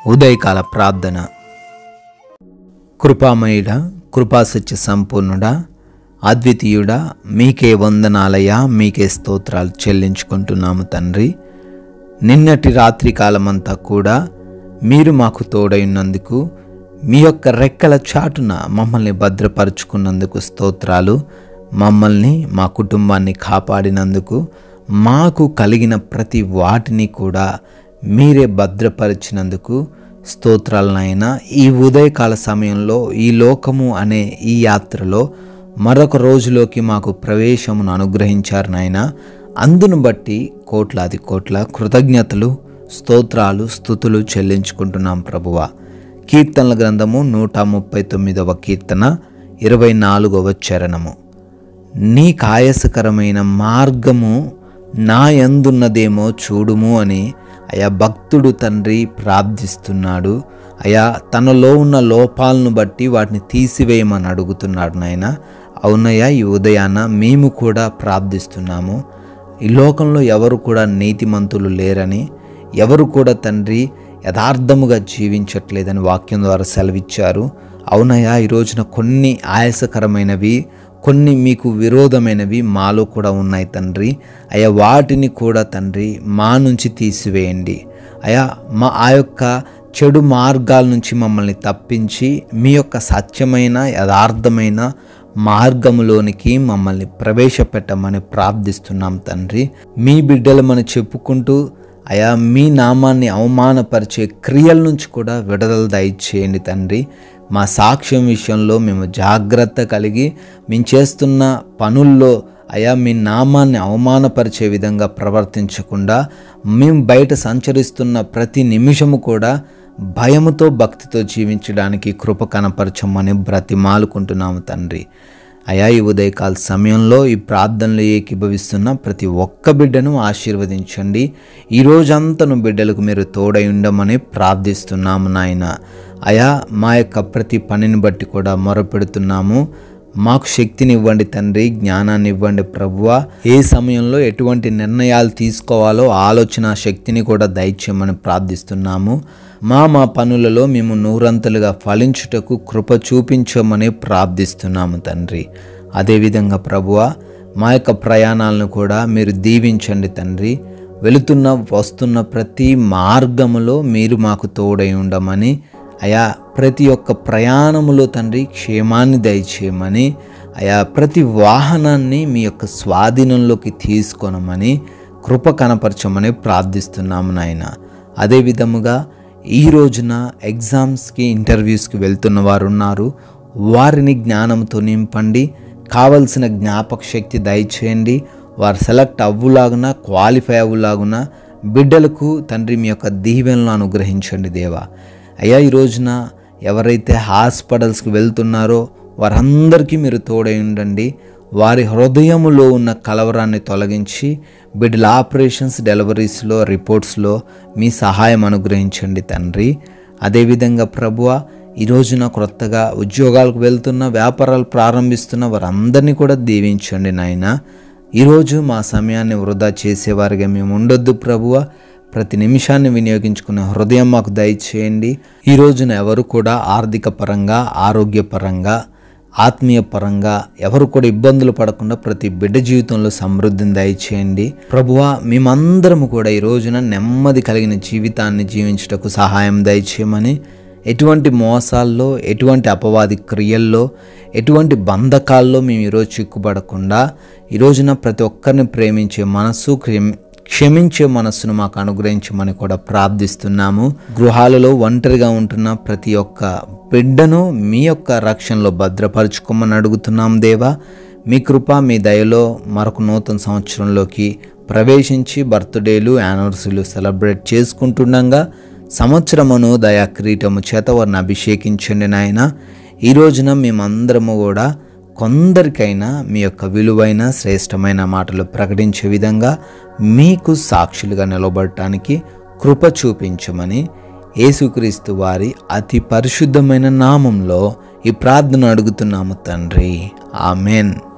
ఉదయకాల ప్రార్థన కృపామయుడ కృపాసత్య సంపూర్ణుడా అద్వితీయుడా మీకే వందనాలయ మీకే స్తోత్రాలు చెల్లించుకుంటున్నాము తండ్రి నిన్నటి రాత్రి కాలమంతా కూడా మీరు మాకు తోడైనందుకు మీ యొక్క రెక్కల చాటున మమ్మల్ని భద్రపరుచుకున్నందుకు స్తోత్రాలు మమ్మల్ని మా కుటుంబాన్ని కాపాడినందుకు మాకు కలిగిన ప్రతి వాటిని కూడా మీరే భద్రపరిచినందుకు స్తోత్రాలనైనా ఈ ఉదయకాల సమయంలో ఈ లోకము అనే ఈ యాత్రలో మరొక రోజులోకి మాకు ప్రవేశమును అనుగ్రహించారు నాయన అందును బట్టి కోట్లాది కోట్ల కృతజ్ఞతలు స్తోత్రాలు స్థుతులు చెల్లించుకుంటున్నాం ప్రభువా కీర్తనల గ్రంథము నూట ముప్పై తొమ్మిదవ కీర్తన ఇరవై నాలుగవ చరణము నీ కాయసకరమైన మార్గము నా యందున్నదేమో చూడుము అని అయా భక్తుడు తండ్రి ప్రార్థిస్తున్నాడు అయా తనలో ఉన్న లోపాలను బట్టి వాటిని తీసివేయమని అడుగుతున్నాడు నాయన అవునయ్యా ఈ ఉదయాన మేము కూడా ప్రార్థిస్తున్నాము ఈ లోకంలో ఎవరు కూడా నీతిమంతులు లేరని ఎవరు కూడా తండ్రి యథార్థముగా జీవించట్లేదని వాక్యం ద్వారా సెలవిచ్చారు అవునయ్యా ఈ రోజున కొన్ని ఆయాసకరమైనవి కొన్ని మీకు విరోధమైనవి మాలో కూడా ఉన్నాయి తండ్రి అయ్యా వాటిని కూడా తండ్రి మా నుంచి తీసివేయండి అయా మా ఆ యొక్క చెడు మార్గాల నుంచి మమ్మల్ని తప్పించి మీ యొక్క సత్యమైన యథార్థమైన మార్గములోనికి మమ్మల్ని ప్రవేశపెట్టమని ప్రార్థిస్తున్నాం తండ్రి మీ బిడ్డలమని చెప్పుకుంటూ అయా మీ నామాన్ని అవమానపరిచే క్రియల నుంచి కూడా విడుదల దయచేయండి తండ్రి మా సాక్ష్యం విషయంలో మేము జాగ్రత్త కలిగి మేము చేస్తున్న పనుల్లో అయా మీ నామాన్ని అవమానపరిచే విధంగా ప్రవర్తించకుండా మేము బయట సంచరిస్తున్న ప్రతి నిమిషము కూడా భయముతో భక్తితో జీవించడానికి కృప కనపరచమని బ్రతిమాలుకుంటున్నాము తండ్రి అయా ఈ ఉదయకాల సమయంలో ఈ ప్రార్థనలు ఏకీభవిస్తున్న ప్రతి ఒక్క బిడ్డను ఆశీర్వదించండి ఈ రోజంతను బిడ్డలకు మీరు తోడై ఉండమని ప్రార్థిస్తున్నాము నాయన అయా మా యొక్క ప్రతి పనిని బట్టి కూడా మొరపెడుతున్నాము మాకు శక్తిని ఇవ్వండి తండ్రి జ్ఞానాన్ని ఇవ్వండి ప్రభువా ఏ సమయంలో ఎటువంటి నిర్ణయాలు తీసుకోవాలో ఆలోచన శక్తిని కూడా దయచేయమని ప్రార్థిస్తున్నాము మా మా పనులలో మేము నూరంతలుగా ఫలించుటకు కృప చూపించమని ప్రార్థిస్తున్నాము తండ్రి అదేవిధంగా ప్రభువా మా యొక్క ప్రయాణాలను కూడా మీరు దీవించండి తండ్రి వెళుతున్న వస్తున్న ప్రతి మార్గములో మీరు మాకు తోడై ఉండమని అయా ప్రతి ఒక్క ప్రయాణములో తండ్రి క్షేమాన్ని దయచేయమని అయా ప్రతి వాహనాన్ని మీ యొక్క స్వాధీనంలోకి తీసుకొనమని కృప కనపరచమని ప్రార్థిస్తున్నాము నాయన అదే విధముగా ఈ రోజున ఎగ్జామ్స్కి ఇంటర్వ్యూస్కి వెళ్తున్న వారు ఉన్నారు వారిని జ్ఞానంతో నింపండి కావలసిన జ్ఞాపక శక్తి దయచేయండి వారు సెలెక్ట్ అవ్వులాగున క్వాలిఫై అవ్వులాగున బిడ్డలకు తండ్రి మీ యొక్క దీవెనలు అనుగ్రహించండి దేవా అయ్యా ఈ రోజున ఎవరైతే హాస్పిటల్స్కి వెళ్తున్నారో వారందరికీ మీరు తోడై ఉండండి వారి హృదయములో ఉన్న కలవరాన్ని తొలగించి బిడ్డల ఆపరేషన్స్ డెలివరీస్లో రిపోర్ట్స్లో మీ సహాయం అనుగ్రహించండి తండ్రి అదేవిధంగా ప్రభువ ఈ రోజున క్రొత్తగా ఉద్యోగాలకు వెళ్తున్న వ్యాపారాలు ప్రారంభిస్తున్న వారందరినీ కూడా దీవించండి నాయన ఈరోజు మా సమయాన్ని వృధా చేసేవారిగా మేము ఉండొద్దు ప్రభువ ప్రతి నిమిషాన్ని వినియోగించుకునే హృదయం మాకు దయచేయండి ఈ రోజున ఎవరు కూడా ఆర్థిక పరంగా ఆరోగ్యపరంగా ఆత్మీయ పరంగా ఎవరు కూడా ఇబ్బందులు పడకుండా ప్రతి బిడ్డ జీవితంలో సమృద్ధిని దయచేయండి ప్రభువా మేమందరము కూడా ఈ రోజున నెమ్మది కలిగిన జీవితాన్ని జీవించుటకు సహాయం దయచేయమని ఎటువంటి మోసాల్లో ఎటువంటి అపవాది క్రియల్లో ఎటువంటి బంధకాల్లో మేము ఈరోజు చిక్కుపడకుండా ఈ రోజున ప్రతి ఒక్కరిని ప్రేమించే మనస్సు క్షమించే మనస్సును మాకు అనుగ్రహించమని కూడా ప్రార్థిస్తున్నాము గృహాలలో ఒంటరిగా ఉంటున్న ప్రతి ఒక్క బిడ్డను మీ యొక్క రక్షణలో భద్రపరచుకోమని అడుగుతున్నాం దేవా మీ కృప మీ దయలో మరొక నూతన సంవత్సరంలోకి ప్రవేశించి బర్త్డేలు యానివర్సరీలు సెలబ్రేట్ చేసుకుంటుండగా సంవత్సరమును దయా కిరీటము చేత వారిని అభిషేకించండి నాయన ఈ రోజున మేమందరము కూడా కొందరికైనా మీ యొక్క విలువైన శ్రేష్టమైన మాటలు ప్రకటించే విధంగా మీకు సాక్షులుగా నిలబడటానికి కృప చూపించమని యేసుక్రీస్తు వారి అతి పరిశుద్ధమైన నామంలో ఈ ప్రార్థన అడుగుతున్నాము తండ్రి ఆమెన్